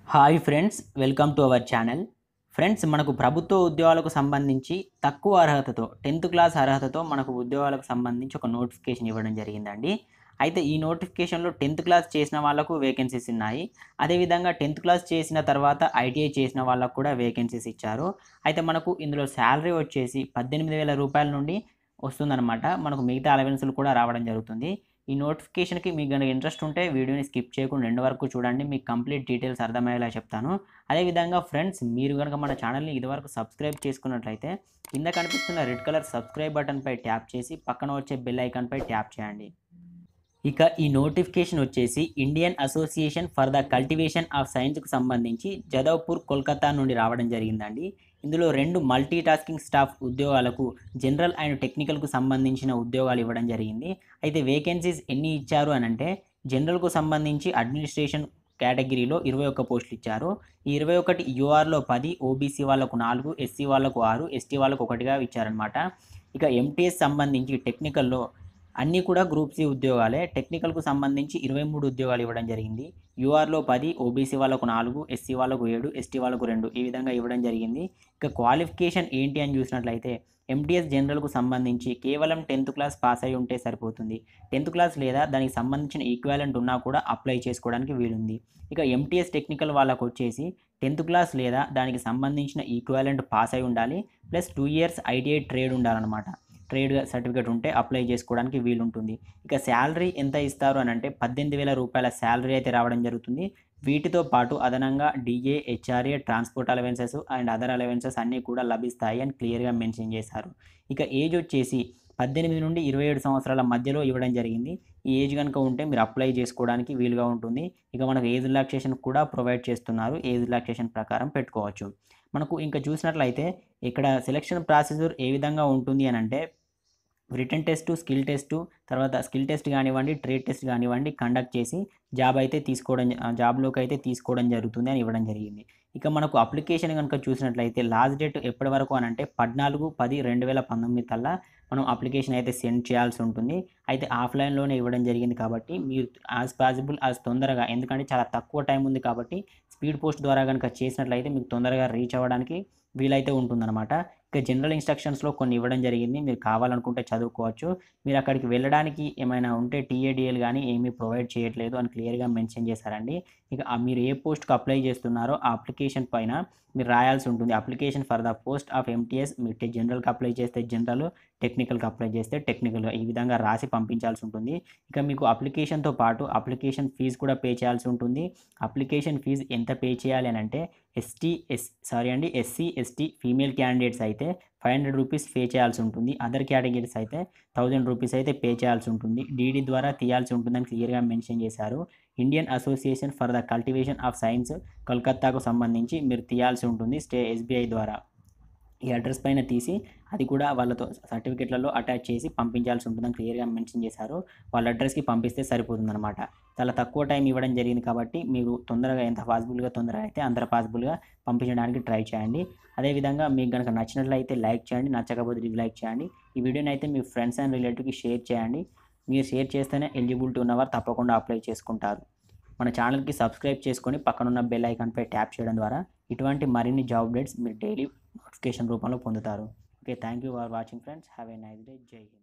hi friends welcome to our channel friends మనకు ప్రభుత్వ ఉద్యోగాలకు సంబంధించి తక్కువ అర్హతతో టెన్త్ క్లాస్ అర్హతతో మనకు ఉద్యోగాలకు సంబంధించి ఒక నోటిఫికేషన్ ఇవ్వడం జరిగిందండి అయితే ఈ నోటిఫికేషన్లో టెన్త్ క్లాస్ చేసిన వాళ్ళకు వేకెన్సీస్ ఉన్నాయి అదేవిధంగా టెన్త్ క్లాస్ చేసిన తర్వాత ఐటీఐ చేసిన వాళ్ళకు కూడా వేకెన్సీస్ ఇచ్చారు అయితే మనకు ఇందులో శాలరీ వచ్చేసి పద్దెనిమిది వేల రూపాయల నుండి వస్తుందన్నమాట మనకు మిగతా అలవెన్సులు కూడా రావడం జరుగుతుంది ఈ నోటిఫికేషన్కి మీకు కనుక ఇంట్రెస్ట్ ఉంటే వీడియోని స్కిప్ చేయకుండా రెండు వరకు చూడండి మీకు కంప్లీట్ డీటెయిల్స్ అర్థమయ్యేలా చెప్తాను అదేవిధంగా ఫ్రెండ్స్ మీరు కనుక మన ఛానల్ని ఇదివరకు సబ్స్క్రైబ్ చేసుకున్నట్లయితే కింద కనిపిస్తున్న రెడ్ కలర్ సబ్స్క్రైబ్ బటన్పై ట్యాప్ చేసి పక్కన వచ్చే బెల్ ఐకాన్పై ట్యాప్ చేయండి ఇక ఈ నోటిఫికేషన్ వచ్చేసి Indian association for the cultivation of సైన్స్కు సంబంధించి జదవ్పూర్ కోల్కతా నుండి రావడం జరిగిందండి ఇందులో రెండు మల్టీ టాస్కింగ్ స్టాఫ్ ఉద్యోగాలకు జనరల్ అండ్ టెక్నికల్కు సంబంధించిన ఉద్యోగాలు ఇవ్వడం జరిగింది అయితే వేకెన్సీస్ ఎన్ని ఇచ్చారు అని అంటే జనరల్కు సంబంధించి అడ్మినిస్ట్రేషన్ కేటగిరీలో ఇరవై ఒక్క పోస్టులు ఇచ్చారు ఈ ఇరవై ఒకటి యూఆర్లో పది ఓబీసీ వాళ్ళకు నాలుగు ఎస్సీ వాళ్ళకు ఆరు ఎస్టీ వాళ్ళకు ఒకటిగా ఇచ్చారనమాట ఇక ఎంటీఎస్ సంబంధించి టెక్నికల్లో అన్నీ కూడా గ్రూప్ సి ఉద్యోగాలే టెక్నికల్కు సంబంధించి ఇరవై మూడు ఉద్యోగాలు ఇవ్వడం జరిగింది యూఆర్లో పది ఓబీసీ వాళ్ళకు నాలుగు ఎస్సీ వాళ్ళకు ఏడు ఎస్టీ వాళ్ళకు రెండు ఈ విధంగా ఇవ్వడం జరిగింది ఇక క్వాలిఫికేషన్ ఏంటి అని చూసినట్లయితే ఎంటీఎస్ జనరల్కు సంబంధించి కేవలం టెన్త్ క్లాస్ పాస్ అయి ఉంటే సరిపోతుంది టెన్త్ క్లాస్ లేదా దానికి సంబంధించిన ఈక్వాలెంట్ ఉన్నా కూడా అప్లై చేసుకోవడానికి వీలుంది ఇక ఎంటీఎస్ టెక్నికల్ వాళ్ళకు వచ్చేసి టెన్త్ క్లాస్ లేదా దానికి సంబంధించిన ఈక్వాలెంట్ పాస్ అయి ఉండాలి plus two years ITI trade ఉండాలన్నమాట ట్రేడ్ సర్టిఫికేట్ ఉంటే అప్లై చేసుకోవడానికి వీలుంటుంది ఇక శాలరీ ఎంత ఇస్తారు అని అంటే పద్దెనిమిది వేల రూపాయల శాలరీ అయితే రావడం జరుగుతుంది వీటితో పాటు అదనంగా DA HRA transport allowances and other allowances అన్నీ కూడా లభిస్తాయి అని క్లియర్గా మెన్షన్ చేశారు ఇక ఏజ్ వచ్చేసి పద్దెనిమిది నుండి ఇరవై ఏడు సంవత్సరాల మధ్యలో ఇవ్వడం జరిగింది ఈ ఏజ్ కనుక ఉంటే మీరు అప్లై చేసుకోవడానికి వీలుగా ఉంటుంది ఇక మనకు ఏజ్ రిలాక్సేషన్ కూడా ప్రొవైడ్ చేస్తున్నారు ఏజ్ రిలాక్సేషన్ ప్రకారం పెట్టుకోవచ్చు మనకు ఇంకా చూసినట్లయితే ఇక్కడ సెలక్షన్ ప్రాసెసర్ ఏ విధంగా ఉంటుంది అని అంటే రిటర్న్ టెస్ట్ స్కిల్ టెస్ట్ తర్వాత స్కిల్ టెస్ట్ కానివ్వండి ట్రేడ్ టెస్ట్ కానివ్వండి కండక్ట్ చేసి జాబ్ అయితే తీసుకోవడం జాబ్లోకి అయితే తీసుకోవడం జరుగుతుంది అని ఇవ్వడం జరిగింది ఇక మనకు అప్లికేషన్ కనుక చూసినట్లయితే లాస్ట్ డేట్ ఎప్పటి వరకు అని అంటే పద్నాలుగు పది రెండు వేల పంతొమ్మిది కల్లా మనం అప్లికేషన్ అయితే సెండ్ చేయాల్సి ఉంటుంది అయితే ఆఫ్లైన్లోనే ఇవ్వడం జరిగింది కాబట్టి మీరు యాజ్ పాసిబుల్ యాజ్ తొందరగా ఎందుకంటే చాలా తక్కువ టైం ఉంది కాబట్టి స్పీడ్ పోస్ట్ ద్వారా కనుక చేసినట్లయితే మీకు తొందరగా రీచ్ అవ్వడానికి వీలైతే ఉంటుందన్నమాట ఇక జనరల్ ఇన్స్ట్రక్షన్స్లో కొన్ని ఇవ్వడం జరిగింది మీరు కావాలనుకుంటే చదువుకోవచ్చు మీరు అక్కడికి వెళ్ళడానికి ఏమైనా ఉంటే టీఏడిఎల్ కానీ ఏమీ ప్రొవైడ్ చేయట్లేదు అని క్లియర్గా మెన్షన్ చేశారండి ఇక ఆ మీరు ఏ పోస్ట్కి అప్లై చేస్తున్నారో ఆ అప్లికేషన్ పైన మీరు రాయాల్సి ఉంటుంది application for the post of MTS మీరు జనరల్కి అప్లై చేస్తే జనరల్ టెక్నికల్కి అప్లై చేస్తే టెక్నికల్ ఈ విధంగా రాసి పంపించాల్సి ఉంటుంది ఇక మీకు అప్లికేషన్తో పాటు అప్లికేషన్ ఫీజు కూడా పే చేయాల్సి ఉంటుంది అప్లికేషన్ ఫీజు ఎంత పే చేయాలి అని అంటే ఎస్టీ ఎస్ సారీ అండి ఎస్సీ ఎస్టీ ఫీమేల్ క్యాండిడేట్స్ అయితే ఫైవ్ హండ్రెడ్ రూపీస్ పే చేయాల్సి ఉంటుంది అదర్ కేటగిరీస్ అయితే థౌజండ్ రూపీస్ అయితే పే చేయాల్సి ఉంటుంది డీడీ ద్వారా తీయాల్సి ఉంటుందని క్లియర్గా మెన్షన్ చేశారు Indian association for the cultivation of science కోల్కత్తాకు సంబంధించి మీరు తీయాల్సి ఉంటుంది స్టే ఎస్బీఐ ద్వారా ఈ అడ్రస్ పైన తీసి అది కూడా వాళ్ళతో సర్టిఫికెట్లలో అటాచ్ చేసి పంపించాల్సి ఉంటుందని క్లియర్గా మెన్షన్ చేశారు వాళ్ళ అడ్రస్కి పంపిస్తే సరిపోతుందన్నమాట చాలా తక్కువ టైం ఇవ్వడం జరిగింది కాబట్టి మీరు తొందరగా ఎంత పాసిబుల్గా తొందరగా అయితే అంత పాసిబుల్గా పంపించడానికి ట్రై చేయండి అదేవిధంగా మీకు కనుక నచ్చినట్లయితే లైక్ చేయండి నచ్చకపోతే డిస్లైక్ చేయండి ఈ వీడియోని అయితే మీ ఫ్రెండ్స్ అండ్ రిలేటివ్కి షేర్ చేయండి మీరు షేర్ చేస్తేనే ఎలిజిబిలిటీ ఉన్నవారు తప్పకుండా అప్లై చేసుకుంటారు మన ఛానల్కి సబ్స్క్రైబ్ చేసుకొని పక్కనున్న బెల్ ఐకాన్పై ట్యాప్ చేయడం ద్వారా ఇటువంటి మరిన్ని జాబ్ అప్డేట్స్ మీరు డైలీ నోటిఫికేషన్ రూపంలో పొందుతారు okay thank you for watching friends have a nice day జై హింద్